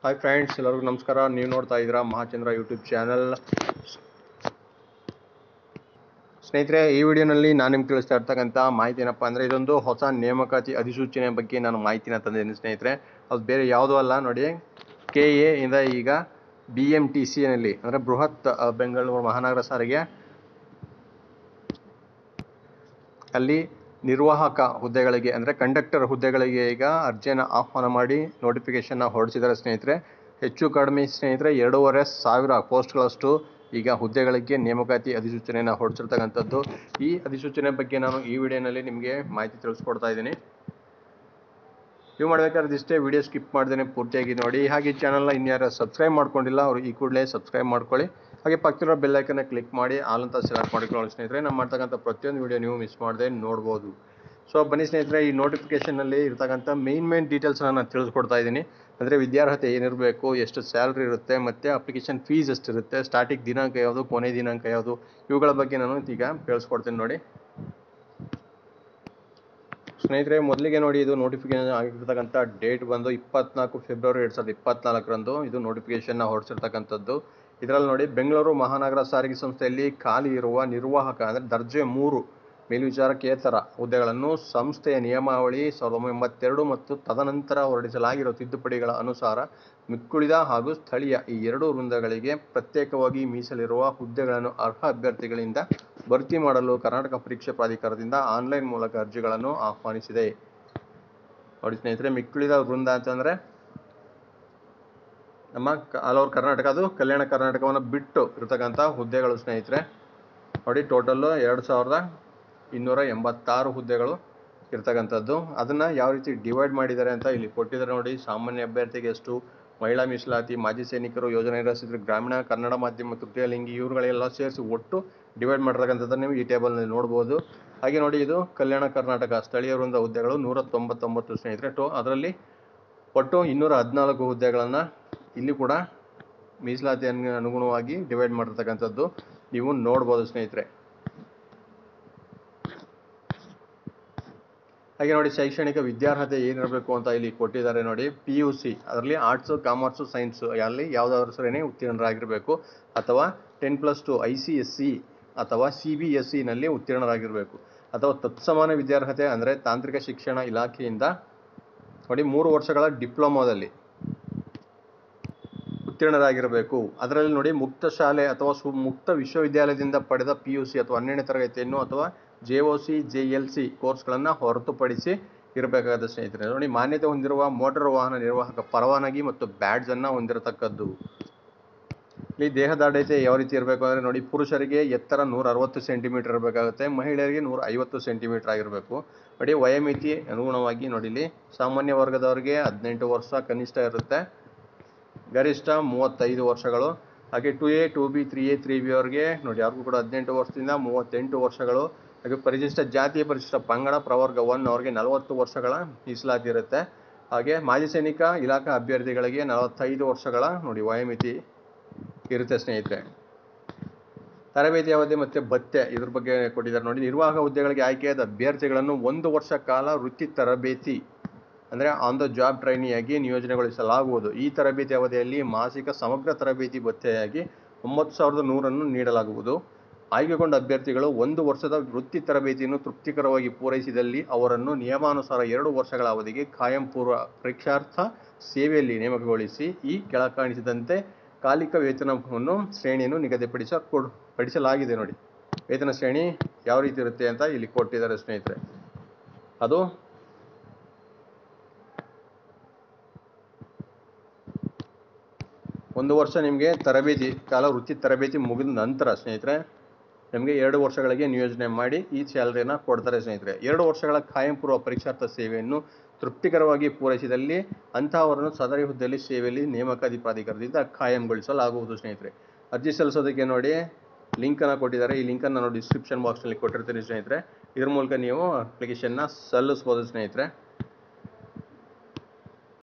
hi friends ಎಲ್ಲರಿಗೂ ನಮಸ್ಕಾರ ನೀವು ನೋಡ್ತಾ ಇದ್ದೀರಾ ಮಹಾಚಂದ್ರ ಯೂಟ್ಯೂಬ್ ಚಾನಲ್ ಸ್ನೇಹಿತರೆ ಈ ವಿಡಿಯೋನಲ್ಲಿ ನಾನು ನಿಮ್ಗೆ ತಿಳಿಸ್ತಾ ಇರ್ತಕ್ಕಂಥ ಮಾಹಿತಿ ಏನಪ್ಪ ಅಂದರೆ ಇದೊಂದು ಹೊಸ ನೇಮಕಾತಿ ಅಧಿಸೂಚನೆ ಬಗ್ಗೆ ನಾನು ಮಾಹಿತಿನ ತಂದಿದ್ದೀನಿ ಸ್ನೇಹಿತರೆ ಅದು ಬೇರೆ ಯಾವುದೂ ಅಲ್ಲ ನೋಡಿ ಕೆ ಎ ಇಂದ ಈಗ ಬಿ ಎಮ್ ಟಿ ಸಿನಲ್ಲಿ ಅಂದರೆ ಬೃಹತ್ ಅ, ಬೆಂಗಳೂರು ಮಹಾನಗರ ಸಾರಿಗೆ ಅಲ್ಲಿ ನಿರ್ವಾಹಕ ಹುದ್ದೆಗಳಿಗೆ ಅಂದರೆ ಕಂಡಕ್ಟರ್ ಹುದ್ದೆಗಳಿಗೆ ಈಗ ಅರ್ಜಿಯನ್ನು ಆಹ್ವಾನ ಮಾಡಿ ನೋಟಿಫಿಕೇಶನ್ನ ಹೊರಡಿಸಿದ್ದಾರೆ ಸ್ನೇಹಿತರೆ ಹೆಚ್ಚು ಕಡಿಮೆ ಸ್ನೇಹಿತರೆ ಎರಡೂವರೆ ಸಾವಿರ ಪೋಸ್ಟ್ಗಳಷ್ಟು ಈಗ ಹುದ್ದೆಗಳಿಗೆ ನೇಮಕಾತಿ ಅಧಿಸೂಚನೆಯನ್ನು ಹೊರಡಿಸಿರ್ತಕ್ಕಂಥದ್ದು ಈ ಅಧಿಸೂಚನೆ ಬಗ್ಗೆ ನಾನು ಈ ವಿಡಿಯೋನಲ್ಲಿ ನಿಮಗೆ ಮಾಹಿತಿ ತಿಳಿಸ್ಕೊಡ್ತಾ ಇದ್ದೀನಿ ನೀವು ಮಾಡಬೇಕಾದ್ರೆ ಇಷ್ಟೇ ವಿಡಿಯೋ ಸ್ಕಿಪ್ ಮಾಡ್ದೇನೆ ಪೂರ್ತಿಯಾಗಿ ನೋಡಿ ಹಾಗೆ ಈ ಚಾನಲ್ನ ಇನ್ಯಾರು ಸಬ್ಸ್ಕ್ರೈಬ್ ಮಾಡ್ಕೊಂಡಿಲ್ಲ ಅವರು ಈ ಕೂಡಲೇ ಸಬ್ಸ್ಕ್ರೈಬ್ ಮಾಡ್ಕೊಳ್ಳಿ ಹಾಗೆ ಪಕ್ಕದಲ್ಲಿರೋ ಬೆಲ್ ಐಕನ್ನ ಕ್ಲಿಕ್ ಮಾಡಿ ಆಲ್ ಅಂತ ಸೆಲೆಕ್ಟ್ ಮಾಡಿಕೊಳ್ಳಿ ಸ್ನೇಹಿತರೆ ನಾನು ಮಾಡ್ತಕ್ಕಂಥ ಪ್ರತಿಯೊಂದು ವಿಡಿಯೋ ನೀವು ಮಿಸ್ ಮಾಡದೆ ನೋಡ್ಬೋದು ಸೊ ಬನ್ನಿ ಸ್ನೇಹಿತರೆ ಈ ನೋಟಿಫಿಕೇಷನಲ್ಲಿ ಇರ್ತಕ್ಕಂಥ ಮೇನ್ ಮೇನ್ ಡೀಟೇಲ್ಸ್ನ ನಾನು ತಿಳಿಸ್ಕೊಡ್ತಾ ಇದ್ದೀನಿ ಅಂದರೆ ವಿದ್ಯಾರ್ಹತೆ ಏನಿರಬೇಕು ಎಷ್ಟು ಸ್ಯಾಲ್ರಿ ಇರುತ್ತೆ ಮತ್ತು ಅಪ್ಲಿಕೇಶನ್ ಫೀಸ್ ಎಷ್ಟಿರುತ್ತೆ ಸ್ಟಾರ್ಟಿಂಗ್ ದಿನಾಂಕ ಯಾವುದು ಕೊನೆ ದಿನಾಂಕ ಯಾವುದು ಇವುಗಳ ಬಗ್ಗೆ ನಾನು ಈಗ ತಿಳಿಸ್ಕೊಡ್ತೀನಿ ನೋಡಿ ಸ್ನೇಹಿತರೆ ಮೊದಲಿಗೆ ನೋಡಿ ಇದು ನೋಟಿಫಿಕೇಶನ್ ಆಗಿರ್ತಕ್ಕಂಥ ಡೇಟ್ ಬಂದು ಇಪ್ಪತ್ನಾಲ್ಕು ಫೆಬ್ರವರಿ ಎರಡು ಸಾವಿರದ ಇಪ್ಪತ್ನಾಲ್ಕರಂದು ಇದು ನೋಟಿಫಿಕೇಶನ್ನ ಹೊರಡಿಸಿರ್ತಕ್ಕಂಥದ್ದು ಇದರಲ್ಲಿ ನೋಡಿ ಬೆಂಗಳೂರು ಮಹಾನಗರ ಸಾರಿಗೆ ಸಂಸ್ಥೆಯಲ್ಲಿ ಖಾಲಿ ಇರುವ ನಿರ್ವಾಹಕ ಅಂದರೆ ದರ್ಜೆ ಮೂರು ಮೇಲ್ವಿಚಾರಕೇತರ ಹುದ್ದೆಗಳನ್ನು ಸಂಸ್ಥೆಯ ನಿಯಮಾವಳಿ ಸಾವಿರದ ಒಂಬೈನೂರ ಎಂಬತ್ತೆರಡು ಮತ್ತು ತದನಂತರ ಹೊರಡಿಸಲಾಗಿರುವ ತಿದ್ದುಪಡಿಗಳ ಅನುಸಾರ ಮಿಕ್ಕುಳಿದ ಹಾಗೂ ಸ್ಥಳೀಯ ಈ ಎರಡು ವೃಂದಗಳಿಗೆ ಪ್ರತ್ಯೇಕವಾಗಿ ಮೀಸಲಿರುವ ಹುದ್ದೆಗಳನ್ನು ಅರ್ಹ ಅಭ್ಯರ್ಥಿಗಳಿಂದ ಭರ್ತಿ ಮಾಡಲು ಕರ್ನಾಟಕ ಪರೀಕ್ಷೆ ಪ್ರಾಧಿಕಾರದಿಂದ ಆನ್ಲೈನ್ ಮೂಲಕ ಅರ್ಜಿಗಳನ್ನು ಆಹ್ವಾನಿಸಿದೆ ನೋಡಿ ಸ್ನೇಹಿತರೆ ಮಿಕ್ಕುಳಿದ ವೃಂದ ಅಂತಂದರೆ ನಮ್ಮ ಆಲ್ ಓವರ್ ಕರ್ನಾಟಕ ಅದು ಕಲ್ಯಾಣ ಕರ್ನಾಟಕವನ್ನು ಬಿಟ್ಟು ಇರತಕ್ಕಂಥ ಹುದ್ದೆಗಳು ಸ್ನೇಹಿತರೆ ನೋಡಿ ಟೋಟಲ್ಲು ಎರಡು ಸಾವಿರದ ಇನ್ನೂರ ಎಂಬತ್ತಾರು ಹುದ್ದೆಗಳು ಇರ್ತಕ್ಕಂಥದ್ದು ಅದನ್ನು ಯಾವ ರೀತಿ ಡಿವೈಡ್ ಮಾಡಿದ್ದಾರೆ ಅಂತ ಇಲ್ಲಿ ಕೊಟ್ಟಿದ್ದಾರೆ ನೋಡಿ ಸಾಮಾನ್ಯ ಅಭ್ಯರ್ಥಿಗೆ ಎಷ್ಟು ಮಹಿಳಾ ಮೀಸಲಾತಿ ಮಾಜಿ ಸೈನಿಕರು ಯೋಜನೆ ನಿರಾಶ್ರಿತರು ಗ್ರಾಮೀಣ ಕನ್ನಡ ಮಾಧ್ಯಮ ತೃತೀಯ ಲಿಂಗಿ ಇವ್ರುಗಳೆಲ್ಲ ಸೇರಿಸಿ ಒಟ್ಟು ಡಿವೈಡ್ ಮಾಡಿರ್ತಕ್ಕಂಥದ್ದನ್ನು ನೀವು ಈ ಟೇಬಲ್ನಲ್ಲಿ ನೋಡ್ಬೋದು ಹಾಗೆ ನೋಡಿ ಇದು ಕಲ್ಯಾಣ ಕರ್ನಾಟಕ ಸ್ಥಳೀಯ ವೃಂದ ಹುದ್ದೆಗಳು ನೂರ ತೊಂಬತ್ತೊಂಬತ್ತು ಸ್ನೇಹಿತರೆ ಟೋ ಅದರಲ್ಲಿ ಒಟ್ಟು ಇನ್ನೂರ ಹದಿನಾಲ್ಕು ಹುದ್ದೆಗಳನ್ನು ಇಲ್ಲಿ ಕೂಡ ಮೀಸಲಾತಿ ಅನ್- ಅನುಗುಣವಾಗಿ ಡಿವೈಡ್ ಮಾಡಿರ್ತಕ್ಕಂಥದ್ದು ನೀವು ನೋಡ್ಬೋದು ಸ್ನೇಹಿತರೆ ಹಾಗೆ ನೋಡಿ ಶೈಕ್ಷಣಿಕ ವಿದ್ಯಾರ್ಹತೆ ಏನಿರಬೇಕು ಅಂತ ಇಲ್ಲಿ ಕೊಟ್ಟಿದ್ದಾರೆ ನೋಡಿ ಪಿ ಯು ಸಿ ಅದರಲ್ಲಿ ಆರ್ಟ್ಸು ಕಾಮರ್ಸು ಸೈನ್ಸು ಅಲ್ಲಿ ಯಾವುದಾದ್ರೂ ಸರಿನೇ ಉತ್ತೀರ್ಣರಾಗಿರಬೇಕು ಅಥವಾ ten plus two I C S C ಅಥವಾ ಸಿ ಬಿ ಎಸ್ ಸಿನಲ್ಲಿ ಉತ್ತೀರ್ಣರಾಗಿರಬೇಕು ಅಥವಾ ತತ್ಸಮಾನ ವಿದ್ಯಾರ್ಹತೆ ಅಂದರೆ ತಾಂತ್ರಿಕ ಶಿಕ್ಷಣ ಇಲಾಖೆಯಿಂದ ನೋಡಿ ಮೂರು ವರ್ಷಗಳ ಡಿಪ್ಲೊಮಾದಲ್ಲಿ ಉತ್ತೀರ್ಣರಾಗಿರಬೇಕು ಅದರಲ್ಲಿ ನೋಡಿ ಮುಕ್ತ ಶಾಲೆ ಅಥವಾ ಸು ಮುಕ್ತ ವಿಶ್ವವಿದ್ಯಾಲಯದಿಂದ ಪಡೆದ ಪಿ ಯು ಸಿ ಅಥವಾ ಹನ್ನೆರಡನೇ ತರಗತಿಯನ್ನು ಅಥವಾ J O C J L C ಕೋರ್ಸ್ಗಳನ್ನು ಹೊರತುಪಡಿಸಿ ಇರಬೇಕಾದ ಸ್ನೇಹಿತರೆ ನೋಡಿ ಮಾನ್ಯತೆ ಹೊಂದಿರುವ ಮೋಟಾರ್ ವಾಹನ ನಿರ್ವಾಹಕ ಪರವಾನಗಿ ಮತ್ತು ಬ್ಯಾಡ್ಜನ್ನು ಹೊಂದಿರತಕ್ಕದ್ದು ಇಲ್ಲಿ ದೇಹದಾಢ್ಯತೆ ಯಾವ ರೀತಿ ಇರಬೇಕು ಅಂದರೆ ನೋಡಿ ಪುರುಷರಿಗೆ ಎತ್ತರ ನೂರ ಅರವತ್ತು ಸೆಂಟಿಮೀಟರ್ ಇರಬೇಕಾಗುತ್ತೆ ಮಹಿಳೆಯರಿಗೆ ನೂರ ಐವತ್ತು ಸೆಂಟಿಮೀಟರ್ ಆಗಿರಬೇಕು ನೋಡಿ ವಯೋಮಿತಿ ಅನುಗುಣವಾಗಿ ನೋಡಿ ಇಲ್ಲಿ ಸಾಮಾನ್ಯ ವರ್ಗದವರಿಗೆ ಹದಿನೆಂಟು ವರ್ಷ ಕನಿಷ್ಠ ಇರುತ್ತೆ ಗರಿಷ್ಠ ಮೂವತ್ತೈದು ವರ್ಷಗಳು ಹಾಗೆ two A two B three A three B ಅವ್ರಿಗೆ ನೋಡಿ ಯಾರಿಗೂ ಕೂಡ ಹದಿನೆಂಟು ವರ್ಷದಿಂದ ಮೂವತ್ತೆಂಟು ವರ್ಷಗಳು ಹಾಗೆ ಪರಿಶಿಷ್ಟ ಜಾತಿ ಪರಿಶಿಷ್ಟ ಪಂಗಡ ಪ್ರವರ್ಗ ಒನ್ ಅವ್ರಿಗೆ ನಲವತ್ತು ವರ್ಷಗಳ ಮೀಸಲಾತಿ ಇರುತ್ತೆ ಹಾಗೆ ಮಾಜಿ ಸೈನಿಕ ಇಲಾಖಾ ಅಭ್ಯರ್ಥಿಗಳಿಗೆ ನಲವತ್ತೈದು ವರ್ಷಗಳ ನೋಡಿ ವಯೋಮಿತಿ ಇರುತ್ತೆ ಸ್ನೇಹಿತರೆ ತರಬೇತಿ ಅವಧಿ ಮತ್ತು ಭತ್ಯೆ ಇದ್ರ ಬಗ್ಗೆ ಕೊಟ್ಟಿದ್ದಾರೆ ನೋಡಿ ನಿರ್ವಾಹಕ ಹುದ್ದೆಗಳಿಗೆ ಆಯ್ಕೆಯಾದ ಅಭ್ಯರ್ಥಿಗಳನ್ನು ಒಂದು ವರ್ಷ ಕಾಲ ವೃತ್ತಿ ತರಬೇತಿ ಅಂದರೆ ಆನ್ ದ ಜಾಬ್ ಟ್ರೈನಿಯಾಗಿ ನಿಯೋಜನೆಗೊಳಿಸಲಾಗುವುದು ಈ ತರಬೇತಿ ಅವಧಿಯಲ್ಲಿ ಮಾಸಿಕ ಸಮಗ್ರ ತರಬೇತಿ ಭತ್ಯೆಯಾಗಿ ಒಂಬತ್ತು ಸಾವಿರದ ನೂರನ್ನು ನೀಡಲಾಗುವುದು ಆಯ್ಕೆಗೊಂಡ ಅಭ್ಯರ್ಥಿಗಳು ಒಂದು ವರ್ಷದ ವೃತ್ತಿ ತರಬೇತಿಯನ್ನು ತೃಪ್ತಿಕರವಾಗಿ ಪೂರೈಸಿದಲ್ಲಿ ಅವರನ್ನು ನಿಯಮಾನುಸಾರ ಎರಡು ವರ್ಷಗಳ ಅವಧಿಗೆ ಕಾಯಂ ಪೂರ್ವ ಪರೀಕ್ಷಾರ್ಥ ಸೇವೆಯಲ್ಲಿ ನೇಮಕಗೊಳಿಸಿ ಈ ಕೆಳಕಾಣಿಸಿದಂತೆ ಕಾಲಿಕ ವೇತನವನ್ನು ಶ್ರೇಣಿಯನ್ನು ನಿಗದಿಪಡಿಸ ಕೊಡ್ ಪಡಿಸಲಾಗಿದೆ ನೋಡಿ ವೇತನ ಶ್ರೇಣಿ ಯಾವ ರೀತಿ ಇರುತ್ತೆ ಅಂತ ಇಲ್ಲಿ ಕೊಟ್ಟಿದ್ದಾರೆ ಸ್ನೇಹಿತರೆ ಅದು ಒಂದು ವರ್ಷ ನಿಮಗೆ ತರಬೇತಿ ಕಾಲ ವೃತ್ತಿ ತರಬೇತಿ ಮುಗಿದ ನಂತರ ಸ್ನೇಹಿತರೆ ನಿಮಗೆ ಎರಡು ವರ್ಷಗಳಿಗೆ ನಿಯೋಜನೆ ಮಾಡಿ ಈ ಸ್ಯಾಲರಿಯನ್ನು ಕೊಡ್ತಾರೆ ಸ್ನೇಹಿತರೆ ಎರಡು ವರ್ಷಗಳ ಕಾಯಂ ಪೂರ್ವ ಪರೀಕ್ಷಾರ್ಥ ಸೇವೆಯನ್ನು ತೃಪ್ತಿಕರವಾಗಿ ಪೂರೈಸಿದಲ್ಲಿ ಅಂತಹವರನ್ನು ಸದರಿ ಹುದ್ದೆಯಲ್ಲಿ ಸೇವೆಯಲ್ಲಿ ನೇಮಕಾತಿ ಪ್ರಾಧಿಕಾರದಿಂದ ಕಾಯಂಗೊಳಿಸಲಾಗುವುದು ಸ್ನೇಹಿತರೆ ಅರ್ಜಿ ಸಲ್ಲಿಸೋದಕ್ಕೆ ನೋಡಿ ಲಿಂಕನ್ನು ಕೊಟ್ಟಿದ್ದಾರೆ ಈ ಲಿಂಕನ್ನು ನಾನು ಡಿಸ್ಕ್ರಿಪ್ಷನ್ ಬಾಕ್ಸ್ನಲ್ಲಿ ಕೊಟ್ಟಿರ್ತೀನಿ ಸ್ನೇಹಿತರೆ ಇದ್ರ ಮೂಲಕ ನೀವು ಅಪ್ಲಿಕೇಶನ್ನ ಸಲ್ಲಿಸ್ಬೋದು ಸ್ನೇಹಿತರೆ